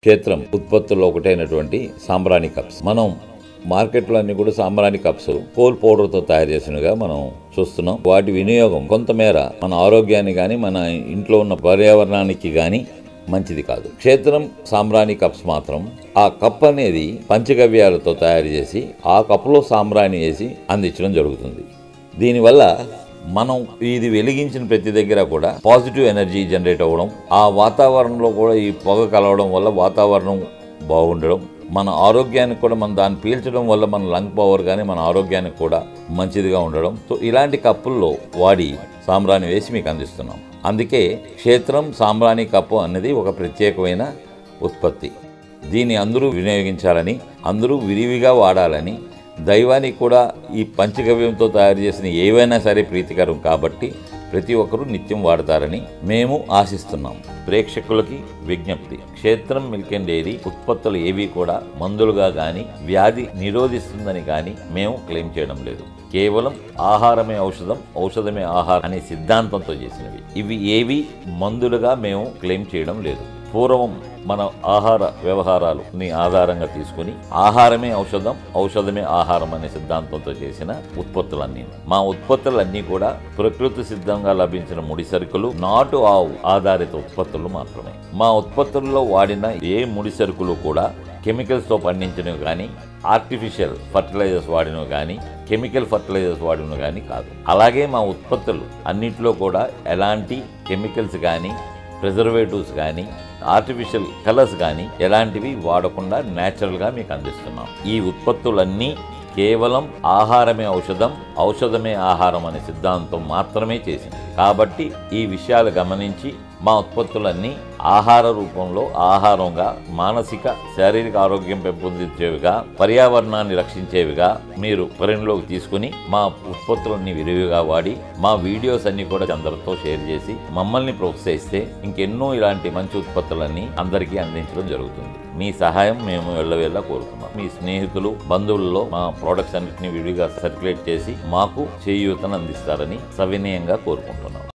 క్షేత్రం ఉత్పత్తుల్లో ఒకటైనటువంటి సాంబ్రాణి కప్స్ మనం మార్కెట్లో అన్ని కూడా సాంబ్రాణి కప్స్ కోల్ పౌడర్తో తయారు చేసినగా మనం చూస్తున్నాం వాటి వినియోగం కొంతమేర మన ఆరోగ్యాన్ని కానీ మన ఇంట్లో ఉన్న పర్యావరణానికి కానీ మంచిది కాదు క్షేత్రం సాంబ్రాణి కప్స్ మాత్రం ఆ కప్ అనేది పంచగవ్యాలతో తయారు చేసి ఆ కప్పులో సాంబ్రాణి వేసి అందించడం జరుగుతుంది దీనివల్ల మనం ఇది వెలిగించిన ప్రతి దగ్గర కూడా పాజిటివ్ ఎనర్జీ జనరేట్ అవ్వడం ఆ వాతావరణంలో కూడా ఈ పొగ కలవడం వల్ల వాతావరణం బాగుండడం మన ఆరోగ్యానికి కూడా మనం దాన్ని పీల్చడం వల్ల మన లంగ్ పవర్ కానీ మన ఆరోగ్యానికి కూడా మంచిదిగా ఉండడం సో ఇలాంటి కప్పుల్లో వాడి సాంబ్రాణి వేసి మీకు అందిస్తున్నాం అందుకే క్షేత్రం సాంబ్రాణి కప్పు అనేది ఒక ప్రత్యేకమైన ఉత్పత్తి దీన్ని అందరూ వినియోగించాలని అందరూ విరివిగా వాడాలని దైవానికి కూడా ఈ పంచగవ్యంతో తయారు చేసిన ఏవైనా సరే ప్రీతికరం కాబట్టి ప్రతి ఒక్కరూ నిత్యం వాడతారని మేము ఆశిస్తున్నాం ప్రేక్షకులకి విజ్ఞప్తి క్షేత్రం మిల్క్ అండ్ డైరీ ఉత్పత్తులు ఏవి కూడా మందులుగా కానీ వ్యాధి నిరోధిస్తుందని కానీ మేము క్లెయిమ్ చేయడం లేదు కేవలం ఆహారమే ఔషధం ఔషధమే ఆహారం అనే సిద్ధాంతంతో చేసినవి ఇవి ఏవి మందులుగా మేము క్లెయిమ్ చేయడం లేదు పూర్వం మన ఆహార వ్యవహారాలని ఆధారంగా తీసుకుని ఆహారమే ఔషధం ఔషధమే ఆహారం అనే సిద్ధాంతంతో చేసిన ఉత్పత్తులన్నీ మా ఉత్పత్తులన్నీ కూడా ప్రకృతి సిద్ధంగా లభించిన ముడి సరుకులు నాటు ఆవు ఆధారిత ఉత్పత్తులు మాత్రమే మా ఉత్పత్తుల్లో వాడిన ఏ ముడి సరుకులు కూడా కెమికల్స్తో పండించినవి కానీ ఆర్టిఫిషియల్ ఫర్టిలైజర్స్ వాడినవి కానీ కెమికల్ ఫర్టిలైజర్స్ వాడినవి కానీ కాదు అలాగే మా ఉత్పత్తులు అన్నింటిలో కూడా ఎలాంటి కెమికల్స్ కానీ ప్రిజర్వేటివ్స్ కానీ ఆర్టిఫిషియల్ కలర్స్ కానీ ఎలాంటివి వాడకుండా న్యాచురల్గా మీకు అందిస్తున్నాం ఈ ఉత్పత్తులన్నీ కేవలం ఆహారమే ఔషధం ఔషధమే ఆహారం అనే సిద్ధాంతం మాత్రమే చేసింది కాబట్టి ఈ విషయాలు గమనించి మా ఉత్పత్తులన్నీ ఆహార రూపంలో ఆహారంగా మానసిక శారీరక ఆరోగ్యం పెంపొందించేవిగా పర్యావరణాన్ని రక్షించేవిగా మీరు పరిణిలోకి తీసుకుని మా ఉత్పత్తులన్నీ విరివిగా వాడి మా వీడియోస్ అన్ని కూడా అందరితో షేర్ చేసి మమ్మల్ని ప్రోత్సహిస్తే ఇంకెన్నో ఇలాంటి మంచి ఉత్పత్తులన్నీ అందరికీ అందించడం జరుగుతుంది మీ సహాయం మేము వెళ్ళవేళ్ళ కోరుతున్నాం మీ స్నేహితులు బంధువుల్లో మా ప్రోడక్ట్స్ అన్నింటినీ విడిగా సర్క్యులేట్ చేసి మాకు చేయూతను అందిస్తారని సవినయంగా కోరుకుంటున్నాం